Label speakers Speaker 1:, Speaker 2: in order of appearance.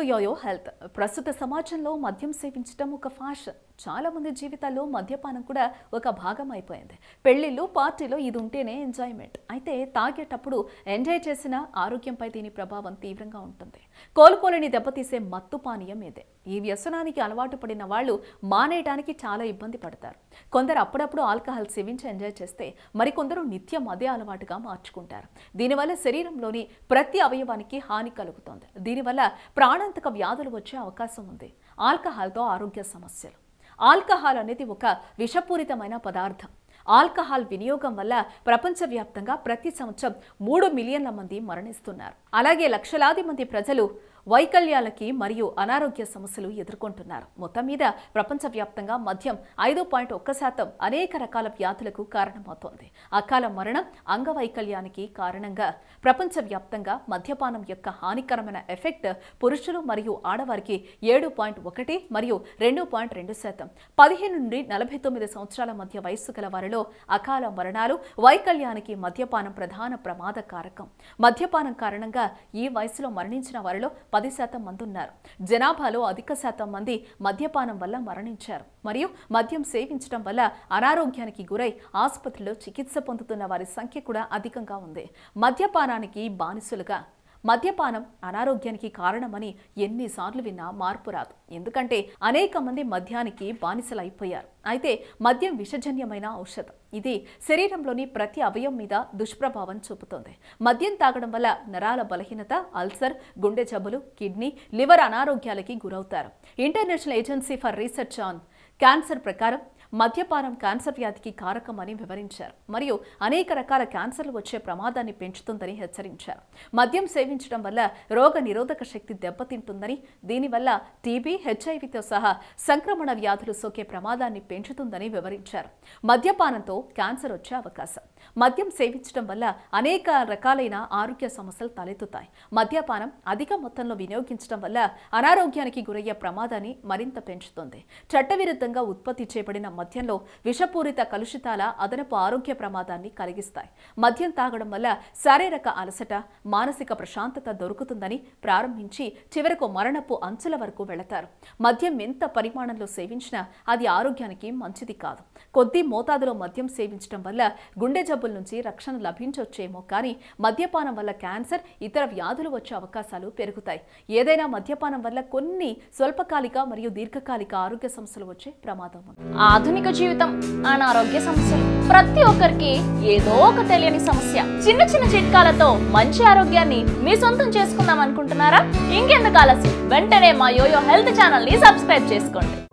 Speaker 1: yo-yo health ప్రస్తుత సమాజంలో మద్యం సేవించడం ఒక ఫ్యాషన్ చాలా మంది జీవితాల్లో మద్యపానం కూడా ఒక భాగం అయిపోయింది పెళ్లిళ్ళు పార్టీలో ఇది ఉంటేనే ఎంజాయ్మెంట్ అయితే తాగేటప్పుడు ఎంజాయ్ చేసిన ఆరోగ్యంపై దీని ప్రభావం తీవ్రంగా ఉంటుంది కోలుకోలేని దెబ్బతీసే మత్తు పానీయం ఇదే ఈ వ్యసనానికి అలవాటు పడిన వాళ్ళు మానేయడానికి చాలా ఇబ్బంది పడతారు కొందరు అప్పుడప్పుడు ఆల్కహాల్ సేవించి ఎంజాయ్ చేస్తే మరికొందరు నిత్యం అదే అలవాటుగా మార్చుకుంటారు దీనివల్ల శరీరంలోని ప్రతి అవయవానికి హాని కలుగుతోంది దీనివల్ల ప్రాణాంతక వ్యాధులు వచ్చే అవకాశం ఉంది ఆల్కహాల్తో ఆరోగ్య సమస్యలు ఆల్కహాల్ అనేది ఒక విషపూరితమైన పదార్థం ఆల్కహాల్ వినియోగం వల్ల ప్రపంచవ్యాప్తంగా ప్రతి సంవత్సరం మూడు మిలియన్ల మంది మరణిస్తున్నారు అలాగే లక్షలాది మంది ప్రజలు వైకల్యాలకి మరియు అనారోగ్య సమస్యలు ఎదుర్కొంటున్నారు మొత్తం మీద ప్రపంచవ్యాప్తంగా మద్యం ఐదు పాయింట్ ఒక్క శాతం అనేక రకాల వ్యాధులకు కారణమవుతోంది అకాల మరణం అంగవైకల్యానికి కారణంగా ప్రపంచవ్యాప్తంగా మద్యపానం యొక్క హానికరమైన ఎఫెక్ట్ పురుషులు మరియు ఆడవారికి ఏడు పాయింట్ ఒకటి మరియు రెండు పాయింట్ రెండు శాతం పదిహేను నుండి నలభై తొమ్మిది సంవత్సరాల మధ్య వయస్సు గల వారిలో అకాల మరణాలు వైకల్యానికి మద్యపానం ప్రధాన ప్రమాద కారకం మద్యపానం కారణంగా ఈ వయసులో మరణించిన వారిలో పది శాతం మంది ఉన్నారు జనాభాలో అధిక శాతం మంది మద్యపానం వల్ల మరణించారు మరియు మద్యం సేవించడం వల్ల అనారోగ్యానికి గురై ఆసుపత్రిలో చికిత్స పొందుతున్న వారి సంఖ్య కూడా అధికంగా ఉంది మద్యపానానికి బానిసలుగా మద్యపానం అనారోగ్యానికి కారణమని ఎన్నిసార్లు విన్నా మార్పు రాదు ఎందుకంటే అనేక మంది మద్యానికి బానిసలైపోయారు అయితే మద్యం విషజన్యమైన ఔషధం ఇది శరీరంలోని ప్రతి అవయం మీద దుష్ప్రభావం చూపుతోంది మద్యం తాగడం వల్ల నరాల బలహీనత అల్సర్ గుండె జబ్బులు కిడ్నీ లివర్ అనారోగ్యాలకి గురవుతారు international agency for research on cancer ప్రకారం మద్యపానం క్యాన్సర్ వ్యాధికి కారకమని వివరించారు మరియు అనేక రకాల క్యాన్సర్లు వచ్చే ప్రమాదాన్ని పెంచుతుందని హెచ్చరించారు మద్యం సేవించడం వల్ల రోగ నిరోధక శక్తి దెబ్బతింటుందని దీనివల్ల టీబీ హెచ్ఐవితో సహా సంక్రమణ వ్యాధులు సోకే ప్రమాదాన్ని పెంచుతుందని వివరించారు మద్యపానంతో క్యాన్సర్ వచ్చే అవకాశం మద్యం సేవించడం వల్ల అనేక రకాలైన ఆరోగ్య సమస్యలు తలెత్తుతాయి మద్యపానం అధిక మొత్తంలో వినియోగించడం వల్ల అనారోగ్యానికి గురయ్యే ప్రమాదాన్ని మరింత పెంచుతుంది చట్టవిరుద్ధంగా ఉత్పత్తి చేయబడిన మద్యంలో విషపూరిత కలుషితాల అదనపు ఆరోగ్య ప్రమాదాన్ని కలిగిస్తాయి మద్యం తాగడం వల్ల శారీరక అలసట మానసిక ప్రశాంతత దొరుకుతుందని ప్రారంభించి చివరకు మరణపు అంచుల వరకు వెళతారు మద్యం ఎంత పరిమాణంలో సేవించినా అది ఆరోగ్యానికి మంచిది కాదు కొద్ది మోతాదులో మద్యం సేవించడం వల్ల గుండె జబ్బుల నుంచి రక్షణ లభించొచ్చేమో కానీ మద్యపానం వల్ల క్యాన్సర్ ఇతర వ్యాధులు వచ్చే అవకాశాలు పెరుగుతాయి ఏదైనా మద్యపానం వల్ల కొన్ని స్వల్పకాలిక మరియు దీర్ఘకాలిక ఆరోగ్య సమస్యలు వచ్చే ప్రమాదం ఉంది
Speaker 2: ఆధునిక జీవితం అనారోగ్య సమస్యలు ప్రతి ఒక్కరికి ఏదో ఒక తెలియని సమస్య చిన్న చిన్న చిట్కాలతో మంచి ఆరోగ్యాన్ని మీ సొంతం చేసుకుందాం అనుకుంటున్నారా ఇంకెందుకు ఆలస్యం వెంటనే మా యోయో హెల్త్ ఛానల్ ని సబ్స్క్రైబ్ చేసుకోండి